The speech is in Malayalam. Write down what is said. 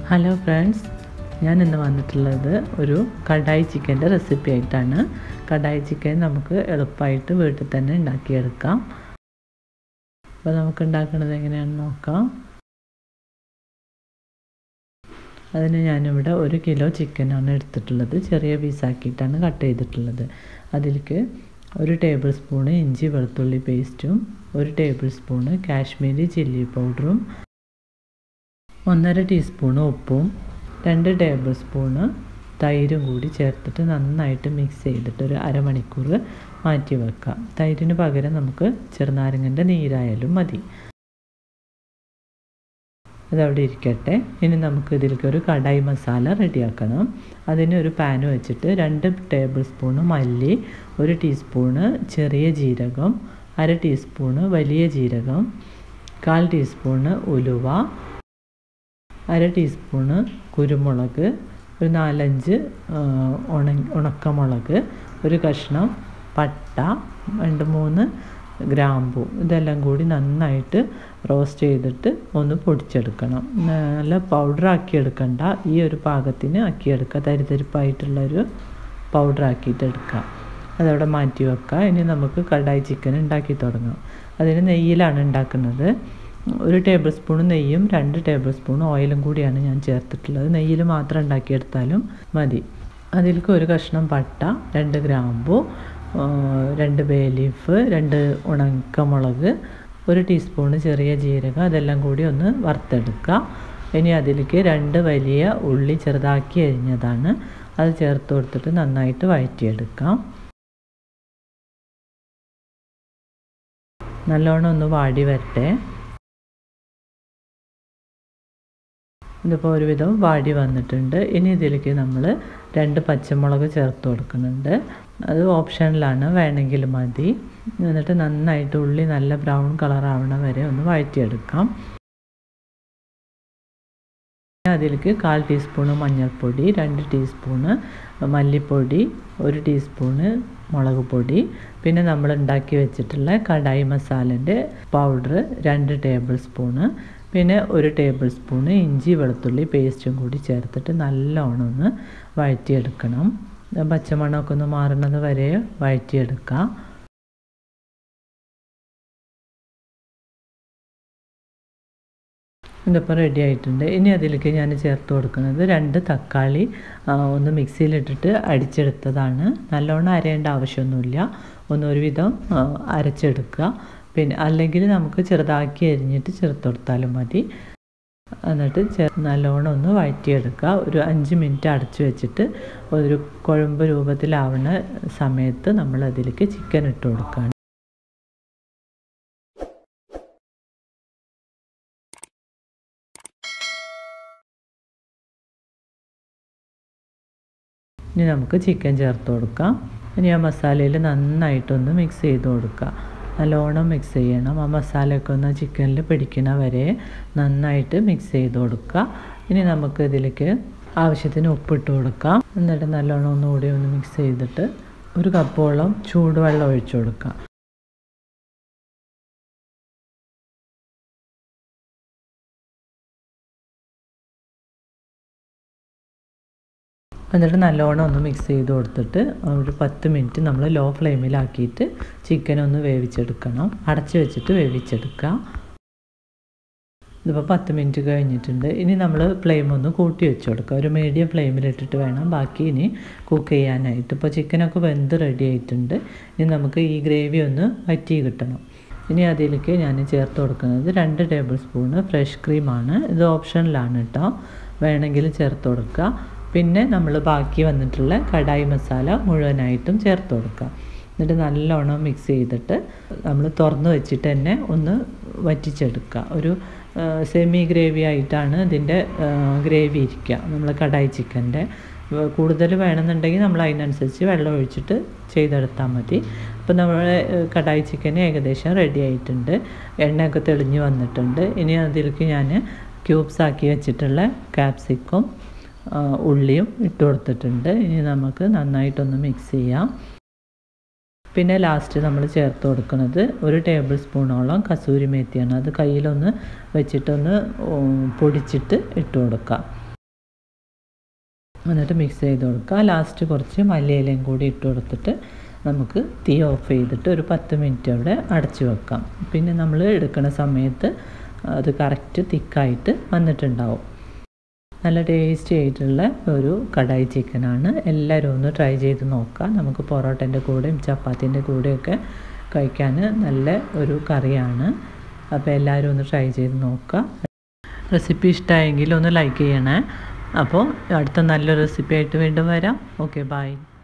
ഹലോ ഫ്രണ്ട്സ് ഞാൻ ഇന്ന് വന്നിട്ടുള്ളത് ഒരു കടായി ചിക്കൻ്റെ റെസിപ്പി ആയിട്ടാണ് കടായി ചിക്കൻ നമുക്ക് എളുപ്പമായിട്ട് വീട്ടിൽ തന്നെ ഉണ്ടാക്കിയെടുക്കാം അപ്പോൾ നമുക്ക് ഉണ്ടാക്കുന്നത് എങ്ങനെയാണെന്ന് നോക്കാം അതിന് ഞാനിവിടെ ഒരു കിലോ ചിക്കനാണ് എടുത്തിട്ടുള്ളത് ചെറിയ പീസാക്കിയിട്ടാണ് കട്ട് ചെയ്തിട്ടുള്ളത് അതിലേക്ക് ഒരു ടേബിൾ സ്പൂണ് ഇഞ്ചി വെളുത്തുള്ളി പേസ്റ്റും ഒരു ടേബിൾ സ്പൂണ് കാശ്മീരി ചില്ലി പൗഡറും ഒന്നര ടീസ്പൂണ് ഉപ്പും രണ്ട് ടേബിൾ സ്പൂണ് തൈരും കൂടി ചേർത്തിട്ട് നന്നായിട്ട് മിക്സ് ചെയ്തിട്ട് ഒരു അരമണിക്കൂർ മാറ്റി വെക്കാം തൈരിന് പകരം നമുക്ക് ചെറുനാരങ്ങൻ്റെ നീരായാലും മതി അതവിടെ ഇരിക്കട്ടെ ഇനി നമുക്ക് ഇതിലേക്ക് ഒരു കടായി മസാല റെഡിയാക്കണം അതിന് ഒരു പാൻ വെച്ചിട്ട് രണ്ട് ടേബിൾ സ്പൂണ് മല്ലി ഒരു ടീസ്പൂണ് ചെറിയ ജീരകം അര ടീസ്പൂണ് വലിയ ജീരകം കാൽ ടീസ്പൂണ് ഉലുവ അര ടീസ്പൂണ് കുരുമുളക് ഒരു നാലഞ്ച് ഉണ ഉണക്കമുളക് ഒരു കഷ്ണം പട്ട രണ്ട് മൂന്ന് ഗ്രാമ്പു ഇതെല്ലാം കൂടി നന്നായിട്ട് റോസ്റ്റ് ചെയ്തിട്ട് ഒന്ന് പൊടിച്ചെടുക്കണം നല്ല പൗഡർ ആക്കി എടുക്കണ്ട ഈ ഒരു പാകത്തിന് ആക്കിയെടുക്കുക തരിതരിപ്പായിട്ടുള്ളൊരു പൗഡർ ആക്കിയിട്ട് എടുക്കുക അതവിടെ മാറ്റി വെക്കുക ഇനി നമുക്ക് കടായി ചിക്കൻ ഉണ്ടാക്കി തുടങ്ങാം അതിന് നെയ്യിലാണ് ഉണ്ടാക്കുന്നത് ഒരു ടേബിൾ സ്പൂൺ നെയ്യും രണ്ട് ടേബിൾ സ്പൂൺ ഓയിലും കൂടിയാണ് ഞാൻ ചേർത്തിട്ടുള്ളത് നെയ്യിൽ മാത്രം ഉണ്ടാക്കിയെടുത്താലും മതി അതിലേക്ക് ഒരു കഷ്ണം പട്ട രണ്ട് ഗ്രാമ്പു രണ്ട് ബേ ലീഫ് രണ്ട് ഉണക്കമുളക് ഒരു ടീസ്പൂണ് ചെറിയ ജീരകം അതെല്ലാം കൂടി ഒന്ന് വറുത്തെടുക്കുക ഇനി അതിലേക്ക് രണ്ട് വലിയ ഉള്ളി ചെറുതാക്കി അരിഞ്ഞതാണ് അത് ചേർത്ത് കൊടുത്തിട്ട് നന്നായിട്ട് വഴറ്റിയെടുക്കാം നല്ലോണം ഒന്ന് വാടി വരട്ടെ ഇതിപ്പോൾ ഒരുവിധം വാടി വന്നിട്ടുണ്ട് ഇനി ഇതിലേക്ക് നമ്മൾ രണ്ട് പച്ചമുളക് ചേർത്ത് കൊടുക്കുന്നുണ്ട് അത് ഓപ്ഷനിലാണ് വേണമെങ്കിൽ മതി എന്നിട്ട് നന്നായിട്ട് ഉള്ളി നല്ല ബ്രൗൺ കളർ ആവണ വരെ ഒന്ന് വഴറ്റിയെടുക്കാം അതിലേക്ക് കാൽ ടീസ്പൂണ് മഞ്ഞൾപ്പൊടി രണ്ട് ടീസ്പൂണ് മല്ലിപ്പൊടി ഒരു ടീസ്പൂണ് മുളക് പൊടി പിന്നെ നമ്മൾ ഉണ്ടാക്കി വെച്ചിട്ടുള്ള കടായി മസാലൻ്റെ പൗഡർ രണ്ട് ടേബിൾ സ്പൂണ് പിന്നെ ഒരു ടേബിൾ സ്പൂണ് ഇഞ്ചി വെളുത്തുള്ളി പേസ്റ്റും കൂടി ചേർത്തിട്ട് നല്ലോണം ഒന്ന് വഴറ്റിയെടുക്കണം പച്ചമണമൊക്കെ ഒന്ന് മാറുന്നത് വരെ വഴറ്റിയെടുക്കാം ഇതിപ്പോൾ റെഡി ആയിട്ടുണ്ട് ഇനി അതിലേക്ക് ഞാൻ ചേർത്ത് കൊടുക്കുന്നത് രണ്ട് തക്കാളി ഒന്ന് മിക്സിയിലിട്ടിട്ട് അടിച്ചെടുത്തതാണ് നല്ലോണം അരയേണ്ട ആവശ്യമൊന്നുമില്ല ഒന്ന് ഒരുവിധം അരച്ചെടുക്കുക പിന്നെ അല്ലെങ്കിൽ നമുക്ക് ചെറുതാക്കി അരിഞ്ഞിട്ട് ചേർത്ത് കൊടുത്താലും മതി എന്നിട്ട് ചെ നല്ലോണം ഒന്ന് വഴറ്റിയെടുക്കുക ഒരു അഞ്ച് മിനിറ്റ് അടച്ചു വെച്ചിട്ട് ഒരു കുഴമ്പ് രൂപത്തിലാവുന്ന സമയത്ത് നമ്മൾ അതിലേക്ക് ചിക്കൻ ഇട്ട് കൊടുക്കുകയാണ് ഇനി നമുക്ക് ചിക്കൻ ചേർത്ത് കൊടുക്കാം ഇനി ആ മസാലയിൽ നന്നായിട്ടൊന്ന് മിക്സ് ചെയ്ത് കൊടുക്കുക നല്ലോണം മിക്സ് ചെയ്യണം ആ മസാലയൊക്കെ ഒന്ന് ചിക്കനിൽ പിടിക്കണ വരെ നന്നായിട്ട് മിക്സ് ചെയ്ത് കൊടുക്കുക ഇനി നമുക്ക് ഇതിലേക്ക് ആവശ്യത്തിന് ഉപ്പിട്ട് കൊടുക്കാം എന്നിട്ട് നല്ലോണം ഒന്നുകൂടി ഒന്ന് മിക്സ് ചെയ്തിട്ട് ഒരു കപ്പോളം ചൂടുവെള്ളം ഒഴിച്ചു കൊടുക്കാം എന്നിട്ട് നല്ലോണം ഒന്ന് മിക്സ് ചെയ്ത് കൊടുത്തിട്ട് ഒരു പത്ത് മിനിറ്റ് നമ്മൾ ലോ ഫ്ലെയിമിലാക്കിയിട്ട് ചിക്കൻ ഒന്ന് വേവിച്ചെടുക്കണം അടച്ച് വെച്ചിട്ട് വേവിച്ചെടുക്കുക ഇതിപ്പോൾ പത്ത് മിനിറ്റ് കഴിഞ്ഞിട്ടുണ്ട് ഇനി നമ്മൾ ഫ്ലെയിം ഒന്ന് കൂട്ടി വെച്ച് കൊടുക്കുക ഒരു മീഡിയം ഫ്ലെയിമിലിട്ടിട്ട് വേണം ബാക്കി ഇനി കുക്ക് ചെയ്യാനായിട്ട് ഇപ്പോൾ ചിക്കനൊക്കെ വെന്ത് റെഡി ആയിട്ടുണ്ട് ഇനി നമുക്ക് ഈ ഗ്രേവി ഒന്ന് വറ്റി കിട്ടണം ഇനി അതിലേക്ക് ഞാൻ ചേർത്ത് കൊടുക്കുന്നത് രണ്ട് ടേബിൾ സ്പൂണ് ഫ്രഷ് ക്രീമാണ് ഇത് ഓപ്ഷനിലാണ് കേട്ടോ വേണമെങ്കിൽ ചേർത്ത് കൊടുക്കുക പിന്നെ നമ്മൾ ബാക്കി വന്നിട്ടുള്ള കടായി മസാല മുഴുവനായിട്ടും ചേർത്ത് കൊടുക്കുക എന്നിട്ട് നല്ലോണം മിക്സ് ചെയ്തിട്ട് നമ്മൾ തുറന്ന് വെച്ചിട്ട് തന്നെ ഒന്ന് വറ്റിച്ചെടുക്കുക ഒരു സെമി ഗ്രേവി ആയിട്ടാണ് ഇതിൻ്റെ ഗ്രേവി ഇരിക്കുക നമ്മൾ കടായി ചിക്കൻ്റെ കൂടുതൽ വേണമെന്നുണ്ടെങ്കിൽ നമ്മൾ അതിനനുസരിച്ച് വെള്ളം ഒഴിച്ചിട്ട് ചെയ്തെടുത്താൽ മതി അപ്പോൾ നമ്മൾ കടായി ചിക്കൻ ഏകദേശം റെഡി ആയിട്ടുണ്ട് എണ്ണയൊക്കെ തെളിഞ്ഞ് വന്നിട്ടുണ്ട് ഇനി അതിലേക്ക് ഞാൻ ക്യൂബ്സ് ആക്കി വെച്ചിട്ടുള്ള ക്യാപ്സിക്കും ഉള്ളിയും ഇട്ട് കൊടുത്തിട്ടുണ്ട് ഇനി നമുക്ക് നന്നായിട്ടൊന്ന് മിക്സ് ചെയ്യാം പിന്നെ ലാസ്റ്റ് നമ്മൾ ചേർത്ത് കൊടുക്കുന്നത് ഒരു ടേബിൾ സ്പൂണോളം കസൂരി മേത്തിയാണ് അത് കയ്യിലൊന്ന് വെച്ചിട്ടൊന്ന് പൊടിച്ചിട്ട് ഇട്ട് കൊടുക്കാം എന്നിട്ട് മിക്സ് ചെയ്ത് കൊടുക്കുക ലാസ്റ്റ് കുറച്ച് മല്ലിയിലയും കൂടി ഇട്ട് കൊടുത്തിട്ട് നമുക്ക് തീ ഓഫ് ചെയ്തിട്ട് ഒരു പത്ത് മിനിറ്റ് അവിടെ അടച്ചു വെക്കാം പിന്നെ നമ്മൾ എടുക്കുന്ന സമയത്ത് അത് കറക്റ്റ് തിക്കായിട്ട് വന്നിട്ടുണ്ടാവും നല്ല ടേസ്റ്റി ആയിട്ടുള്ള ഒരു കടായി ചിക്കനാണ് എല്ലാവരും ഒന്ന് ട്രൈ ചെയ്ത് നോക്കുക നമുക്ക് പൊറോട്ടൻ്റെ കൂടെയും ചപ്പാത്തിൻ്റെ കൂടെയൊക്കെ കഴിക്കാൻ നല്ല ഒരു കറിയാണ് അപ്പോൾ എല്ലാവരും ഒന്ന് ട്രൈ ചെയ്ത് നോക്കുക റെസിപ്പി ഇഷ്ടമായെങ്കിൽ ഒന്ന് ലൈക്ക് ചെയ്യണേ അപ്പോൾ അടുത്ത നല്ല റെസിപ്പി ആയിട്ട് വീണ്ടും വരാം ഓക്കെ ബൈ